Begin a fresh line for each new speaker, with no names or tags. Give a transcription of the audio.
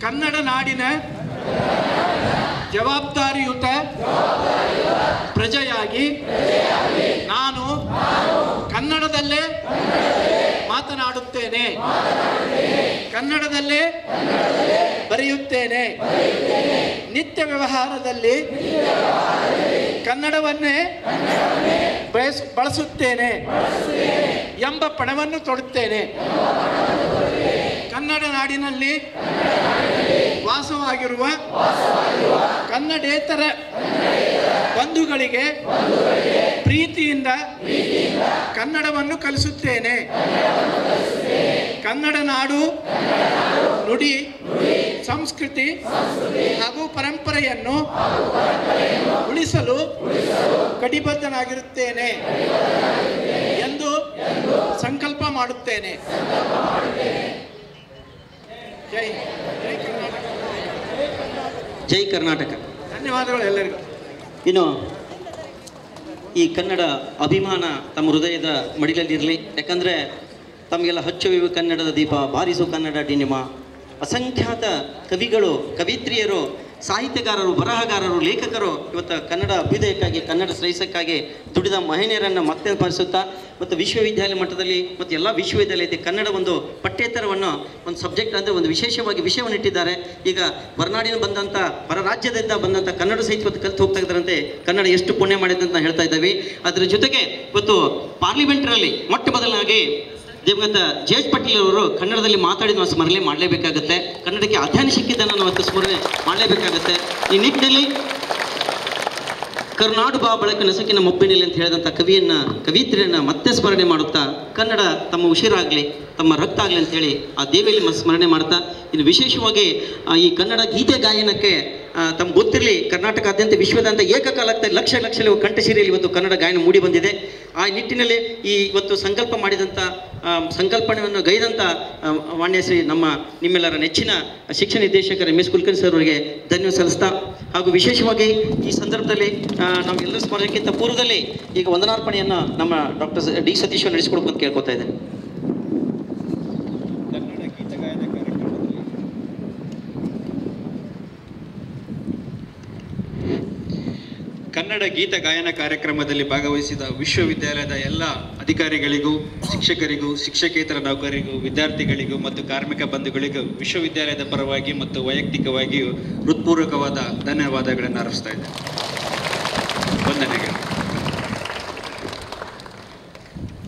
ಕನ್ನಡ ನಾಡಿನ ಜವಾಬ್ದಾರಿಯುತ ಪ್ರಜೆಯಾಗಿ ನಾನು ಕನ್ನಡದಲ್ಲೇ ಮಾತನಾಡುತ್ತೇನೆ ಕನ್ನಡದಲ್ಲೇ ಬರೆಯುತ್ತೇನೆ ನಿತ್ಯ ವ್ಯವಹಾರದಲ್ಲಿ ಕನ್ನಡವನ್ನೇ ಬಯಸ್ ಬಳಸುತ್ತೇನೆ ಎಂಬ ಪಣವನ್ನು ತೊಡುತ್ತೇನೆ ಕನ್ನಡ ನಾಡಿನಲ್ಲಿ ವಾಸವಾಗಿರುವ ಕನ್ನಡೇತರ ಬಂಧುಗಳಿಗೆ ಪ್ರೀತಿಯಿಂದ ಕನ್ನಡವನ್ನು ಕಲಿಸುತ್ತೇನೆ ಕನ್ನಡ ನಾಡು ನುಡಿ ಸಂಸ್ಕೃತಿ ಹಾಗೂ ಪರಂಪರೆಯನ್ನು ಉಳಿಸಲು ಕಟಿಬದ್ಧನಾಗಿರುತ್ತೇನೆ ಎಂದು ಸಂಕಲ್ಪ ಮಾಡುತ್ತೇನೆ ಜೈ ಜೈ ಕರ್ನಾಟಕ
ಜೈ ಕರ್ನಾಟಕ
ಧನ್ಯವಾದಗಳು ಎಲ್ಲರಿಗೂ
ಇನ್ನು ಈ ಕನ್ನಡ ಅಭಿಮಾನ ತಮ್ಮ ಹೃದಯದ ಮಡಿಲಲ್ಲಿರಲಿ ಯಾಕಂದರೆ ತಮಗೆಲ್ಲ ಹಚ್ಚುವಿವು ಕನ್ನಡದ ದೀಪ ಬಾರಿಸು ಕನ್ನಡ ಡಿನಿಮ ಅಸಂಖ್ಯಾತ ಕವಿಗಳು ಕವಿತ್ರಿಯರು ಸಾಹಿತ್ಯಗಾರರು ಬರಹಗಾರರು ಲೇಖಕರು ಇವತ್ತು ಕನ್ನಡ ಅಭ್ಯುದಯಕ್ಕಾಗಿ ಕನ್ನಡ ಶ್ರೇಯಸ್ಸಕ್ಕಾಗಿ ದುಡಿದ ಮಹಿಳೆಯರನ್ನು ಮತ್ತೆ ಸ್ಮರಿಸುತ್ತಾ ಮತ್ತು ವಿಶ್ವವಿದ್ಯಾಲಯ ಮಟ್ಟದಲ್ಲಿ ಮತ್ತು ಎಲ್ಲ ವಿಶ್ವವಿದ್ಯಾಲಯದ ಕನ್ನಡ ಒಂದು ಪಠ್ಯೇತರವನ್ನು ಒಂದು ಸಬ್ಜೆಕ್ಟ್ ಅಂದರೆ ಒಂದು ವಿಶೇಷವಾಗಿ ವಿಷಯವನ್ನು ಇಟ್ಟಿದ್ದಾರೆ ಈಗ ಹೊರನಾಡಿನ ಬಂದಂಥ ಹೊರ ರಾಜ್ಯದಿಂದ ಬಂದಂಥ ಕನ್ನಡ ಸಾಹಿತ್ಯ ಕಲಿತು ಹೋಗ್ತಾ ಇದ್ದಾರಂತೆ ಕನ್ನಡ ಎಷ್ಟು ಪುಣ್ಯ ಮಾಡಿದೆ ಅಂತ ನಾವು ಹೇಳ್ತಾ ಇದ್ದೀವಿ ಅದರ ಜೊತೆಗೆ ಇವತ್ತು ಪಾರ್ಲಿಮೆಂಟ್ರಲ್ಲಿ ಮೊಟ್ಟ ಮೊದಲನಾಗಿ ದಿವಂಗತ ಜೆ ಎಚ್ ಪಾಟೀಲ್ ಅವರು ಕನ್ನಡದಲ್ಲಿ ಮಾತಾಡಿದ ನಾವು ಸ್ಮರಣೆ ಮಾಡಲೇಬೇಕಾಗತ್ತೆ ಕನ್ನಡಕ್ಕೆ ಅಧ್ಯಯನ ಸಿಕ್ಕಿದ್ದನ್ನು ನಾವು ಇವತ್ತು ಸ್ಮರಣೆ ಮಾಡಲೇಬೇಕಾಗತ್ತೆ ಈ ನಿಟ್ಟಿನಲ್ಲಿ ಕರುನಾಡು ಬಾ ಬಳಕ ನಸಕಿನ ಮೊಬ್ಬಿನಲ್ಲಿ ಅಂತ ಹೇಳಿದಂಥ ಕವಿಯನ್ನ ಕವಿತ್ರಿಯನ್ನ ಮತ್ತೆ ಸ್ಮರಣೆ ಮಾಡುತ್ತಾ ಕನ್ನಡ ತಮ್ಮ ಉಸಿರಾಗಲಿ ತಮ್ಮ ರಕ್ತ ಆಗಲಿ ಅಂತೇಳಿ ಆ ದೇವಿಯಲ್ಲಿ ಮ- ಸ್ಮರಣೆ ಮಾಡ್ತಾ ಇನ್ನು ವಿಶೇಷವಾಗಿ ಆ, ಈ ಕನ್ನಡ ಗೀತೆ ಗಾಯನಕ್ಕೆ ಆ, ತಮ್ಗೆ ಗೊತ್ತಿರಲಿ ಕರ್ನಾಟಕಾದ್ಯಂತ ವಿಶ್ವದಾದ್ಯಂತ ಏಕಕಾಲಕ್ಕೆ ಲಕ್ಷ ಲಕ್ಷ ಕಂಠಶಿರಿಯಲ್ಲಿ ಇವತ್ತು ಕನ್ನಡ ಗಾಯನ ಮೂಡಿ ಬಂದಿದೆ ಆ ನಿಟ್ಟಿನಲ್ಲಿ ಈ ಇವತ್ತು ಸಂಕಲ್ಪ ಮಾಡಿದಂಥ ಆ, ಸಂಕಲ್ಪನೆಯನ್ನು ಗೈದಂಥ ಆ, ಮಾನ್ಯ ಶ್ರೀ ನಮ್ಮ ನಿಮ್ಮೆಲ್ಲರ ನೆಚ್ಚಿನ ಶಿಕ್ಷಣ ನಿರ್ದೇಶಕರ ಎಂ ಎಸ್ ಕುಲಕರ್ಣಿ ಸರ್ ಅವರಿಗೆ ಧನ್ಯವಾದ ಸಲ್ಲಿಸ್ತಾ ಹಾಗೂ ವಿಶೇಷವಾಗಿ ಈ ಸಂದರ್ಭದಲ್ಲಿ ಆ, ನಾವೆಲ್ಲರೂ ಸ್ಮರಣಕ್ಕಿಂತ ಪೂರ್ವದಲ್ಲಿ ಈಗ ವಂದನಾರ್ಪಣೆಯನ್ನು ನಮ್ಮ ಡಾಕ್ಟರ್ ಡಿ ಸತೀಶ್ ಅವರು ನಡೆಸಿಕೊಡ್ಬೇಕು ಅಂತ ಕೇಳ್ಕೊತಾ ಇದ್ದೇನೆ
ಕನ್ನಡ ಗೀತಗಾಯನ ಕಾರ್ಯಕ್ರಮದಲ್ಲಿ ಕನ್ನಡ ಗೀತ ಗಾಯನ ಕಾರ್ಯಕ್ರಮದಲ್ಲಿ ಭಾಗವಹಿಸಿದ ವಿಶ್ವವಿದ್ಯಾಲಯದ ಎಲ್ಲ ಅಧಿಕಾರಿಗಳಿಗೂ ಶಿಕ್ಷಕರಿಗೂ ಶಿಕ್ಷಕೇತರ ನೌಕರಿಗೂ ವಿದ್ಯಾರ್ಥಿಗಳಿಗೂ ಮತ್ತು ಕಾರ್ಮಿಕ ಬಂಧುಗಳಿಗೂ ವಿಶ್ವವಿದ್ಯಾಲಯದ ಪರವಾಗಿ ಮತ್ತು ವೈಯಕ್ತಿಕವಾಗಿಯೂ ಹೃತ್ಪೂರ್ವಕವಾದ ಧನ್ಯವಾದಗಳನ್ನು ಅರ್ಪಿಸ್ತಾ ಇದ್ದೇನೆ ವಂದನೆಗಳು